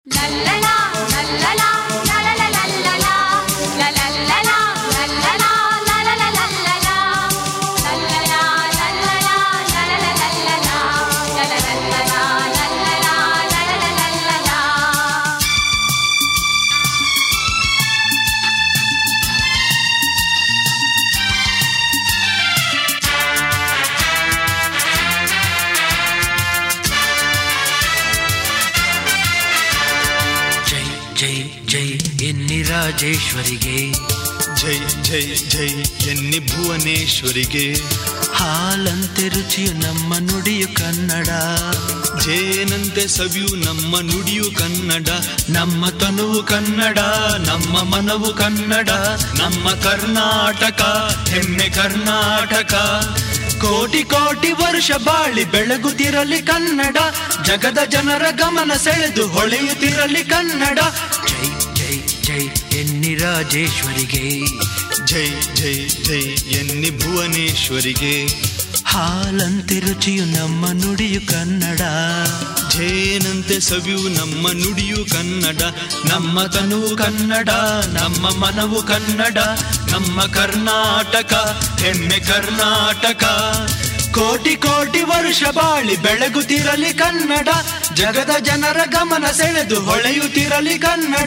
ಜೈ ಜೈ ಜೈ ಎನ್ನಿ ರಾಜೇಶ್ವರಿಗೆ ಜೈ ಜೈ ಜೈ ಎನ್ನಿ ಭುವನೇಶ್ವರಿಗೆ ಹಾಲಂತೆ ರುಚಿಯು ನಮ್ಮ ನುಡಿಯು ಕನ್ನಡ ಜೇನಂತೆ ಸವಿಯು ನಮ್ಮ ನುಡಿಯು ಕನ್ನಡ ನಮ್ಮ ತನುವು ಕನ್ನಡ ನಮ್ಮ ಮನವು ಕನ್ನಡ ನಮ್ಮ ಕರ್ನಾಟಕ ಹೆಮ್ಮೆ ಕರ್ನಾಟಕ ಕೋಟಿ ಕೋಟಿ ವರ್ಷ ಬಾಳಿ ಬೆಳಗುತ್ತಿರಲಿ ಕನ್ನಡ ಜಗದ ಜನರ ಗಮನ ಸೆಳೆದು ಹೊಳೆಯುತ್ತಿರಲಿ ಕನ್ನಡ ಜೈ ಜೈ ಜೈ ಎನ್ನಿ ರಾಜೇಶ್ವರಿಗೆ ಜೈ ಜೈ ಜೈ ಎನ್ನಿ ಭುವನೇಶ್ವರಿಗೆ ಹಾಲಂತೆ ರುಚಿಯು ನಮ್ಮ ನುಡಿಯು ಕನ್ನಡ ಜೇನಂತೆ ಸವಿಯು ನಮ್ಮ ನುಡಿಯು ಕನ್ನಡ ನಮ್ಮ ತನುವು ಕನ್ನಡ ನಮ್ಮ ಮನವು ಕನ್ನಡ ನಮ್ಮ ಕರ್ನಾಟಕ ಹೆಮ್ಮೆ ಕರ್ನಾಟಕ ಕೋಟಿ ಕೋಟಿ ವರ್ಷ ಬಾಳಿ ಬೆಳಗುತ್ತಿರಲಿ ಕನ್ನಡ ಜಗದ ಜನರ ಗಮನ ಸೆಳೆದು ಹೊಳೆಯುತ್ತಿರಲಿ ಕನ್ನಡ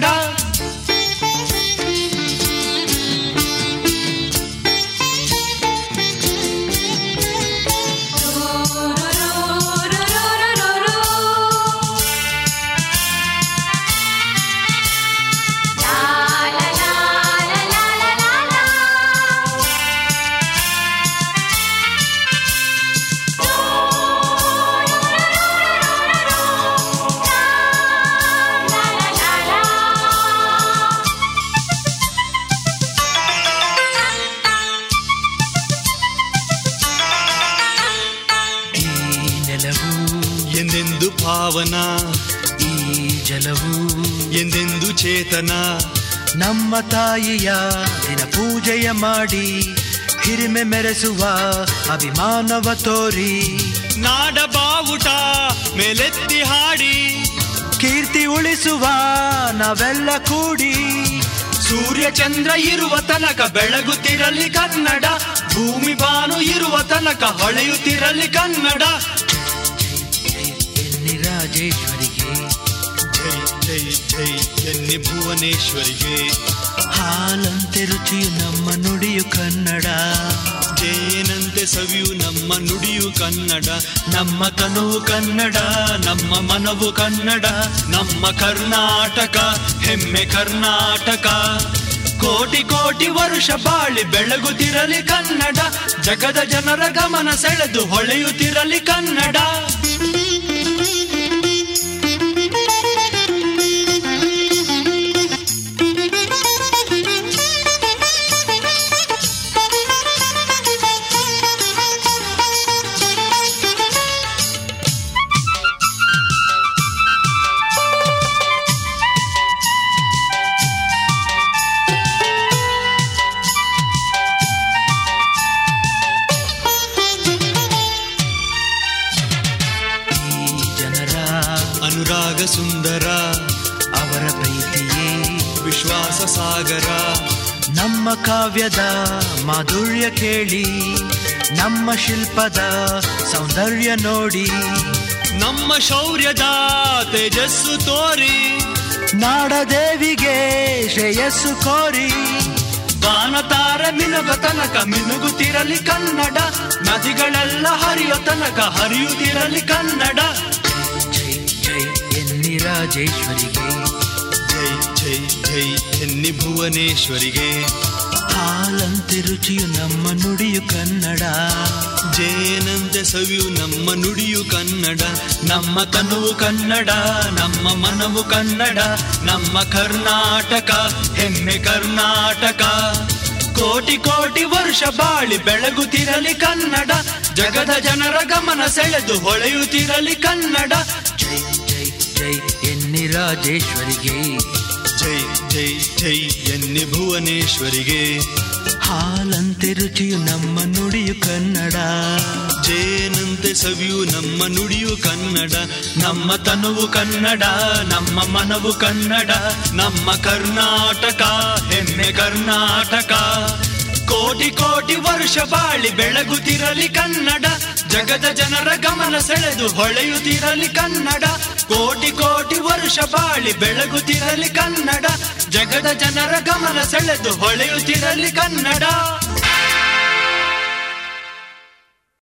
ಈ ನೆಲವು ಎಂದೆಂದು ಪಾವನ ಈ ಜಲವು ಎಂದೆಂದು ಚೇತನ ನಮ್ಮ ತಾಯಿಯ ದಿನ ಪೂಜೆಯ ಮಾಡಿ ಹಿರಿಮೆ ಮೆರೆಸುವ ಅಭಿಮಾನವ ತೋರಿ ನಾಡ ಬಾವುಟ ಮೇಲೆತ್ತಿ ಹಾಡಿ ಕೀರ್ತಿ ಉಳಿಸುವ ನಾವೆಲ್ಲ ಕೂಡಿ ಸೂರ್ಯ ಚಂದ್ರ ಇರುವ ತನಕ ಬೆಳಗುತ್ತಿರಲಿ ಕನ್ನಡ ಭೂಮಿ ಬಾನು ಇರುವ ತನಕ ಹೊಳೆಯುತ್ತಿರಲಿ ಕನ್ನಡ ಎನ್ನಿ ರಾಜೇಶ್ವರಿಗೆ ಜೈ ಜೈ ಜೈ ಎನ್ನಿ ಭುವನೇಶ್ವರಿಗೆ ಹಾಲಂತೆ ರುಚಿಯು ನಮ್ಮ ನುಡಿಯು ಕನ್ನಡ ಜೇನಂತೆ ಸವಿಯು ನಮ್ಮ ನುಡಿಯು ಕನ್ನಡ ನಮ್ಮ ತನುವು ಕನ್ನಡ ನಮ್ಮ ಮನವು ಕನ್ನಡ ನಮ್ಮ ಕರ್ನಾಟಕ ಹೆಮ್ಮೆ ಕರ್ನಾಟಕ ಕೋಟಿ ಕೋಟಿ ವರ್ಷ ಬಾಳಿ ಬೆಳಗುತ್ತಿರಲಿ ಕನ್ನಡ ಜಗದ ಜನರ ಗಮನ ಸೆಳೆದು ಹೊಳೆಯುತ್ತಿರಲಿ ಕನ್ನಡ ಈ ಜನರ ಅನುರಾಗ ಸುಂದರ ಅವರ ಪ್ರೀತಿಯೇ ವಿಶ್ವಾಸ ಸಾಗರ ನಮ್ಮ ಕಾವ್ಯದ ಮಾಧುರ್ಯ ಕೇಳಿ ನಮ್ಮ ಶಿಲ್ಪದ ಸೌಂದರ್ಯ ನೋಡಿ ನಮ್ಮ ಶೌರ್ಯದ ತೇಜಸ್ಸು ತೋರಿ ನಾಡದೇವಿಗೆ ಶ್ರೇಯಸ್ಸು ಕೋರಿ ಬಾನತಾರ ಮಿನುಗ ತನಕ ಮಿನುಗುತ್ತಿರಲಿ ಕನ್ನಡ ನದಿಗಳೆಲ್ಲ ಹರಿಯೋ ತನಕ ಹರಿಯುತ್ತಿರಲಿ ಕನ್ನಡ ಜೈ ಜೈ ಎನ್ನಿ ರಾಜೇಶ್ವರಿಗೆ ಜೈ ಜೈ ಜೈ ಎನ್ನಿ ಭುವನೇಶ್ವರಿಗೆ ಹಾಲಂತೆ ರುಚಿಯು ನಮ್ಮ ನುಡಿಯು ಕನ್ನಡ ಜೇನಂತೆ ಸವಿಯು ನಮ್ಮ ನುಡಿಯು ಕನ್ನಡ ನಮ್ಮ ತನುವು ಕನ್ನಡ ನಮ್ಮ ಮನವು ಕನ್ನಡ ನಮ್ಮ ಕರ್ನಾಟಕ ಹೆಮ್ಮೆ ಕರ್ನಾಟಕ ಕೋಟಿ ಕೋಟಿ ವರ್ಷ ಬಾಳಿ ಬೆಳಗುತ್ತಿರಲಿ ಕನ್ನಡ ಜಗದ ಜನರ ಗಮನ ಸೆಳೆದು ಹೊಳೆಯುತ್ತಿರಲಿ ಕನ್ನಡ ಜೈ ಜೈ ಜೈ ಎನ್ನಿ ರಾಜೇಶ್ವರಿಗೆ ಜೈ ಜೈ ಜೈ ಎನ್ನಿ ಭುವನೇಶ್ವರಿಗೆ ಹಾಲಂತೆ ರುಚಿಯು ನಮ್ಮ ನುಡಿಯು ಕನ್ನಡ ಜೇನಂತೆ ಸವಿಯು ನಮ್ಮ ನುಡಿಯು ಕನ್ನಡ ನಮ್ಮ ತನುವು ಕನ್ನಡ ನಮ್ಮ ಮನವು ಕನ್ನಡ ನಮ್ಮ ಕರ್ನಾಟಕ ಹೆಮ್ಮೆ ಕರ್ನಾಟಕ ಕೋಟಿ ಕೋಟಿ ವರ್ಷ ಬಾಳಿ ಬೆಳಗುತ್ತಿರಲಿ ಕನ್ನಡ ಜಗದ ಜನರ ಗಮನ ಸೆಳೆದು ಹೊಳೆಯುತ್ತಿರಲಿ ಕನ್ನಡ ಕೋಟಿ ಕೋಟಿ ವರ್ಷ ಬಾಳಿ ಬೆಳಗುತ್ತಿರಲಿ ಕನ್ನಡ ಜಗದ ಜನರ ಗಮನ ಸೆಳೆದು ಹೊಳೆಯುತ್ತಿರಲಿ ಕನ್ನಡ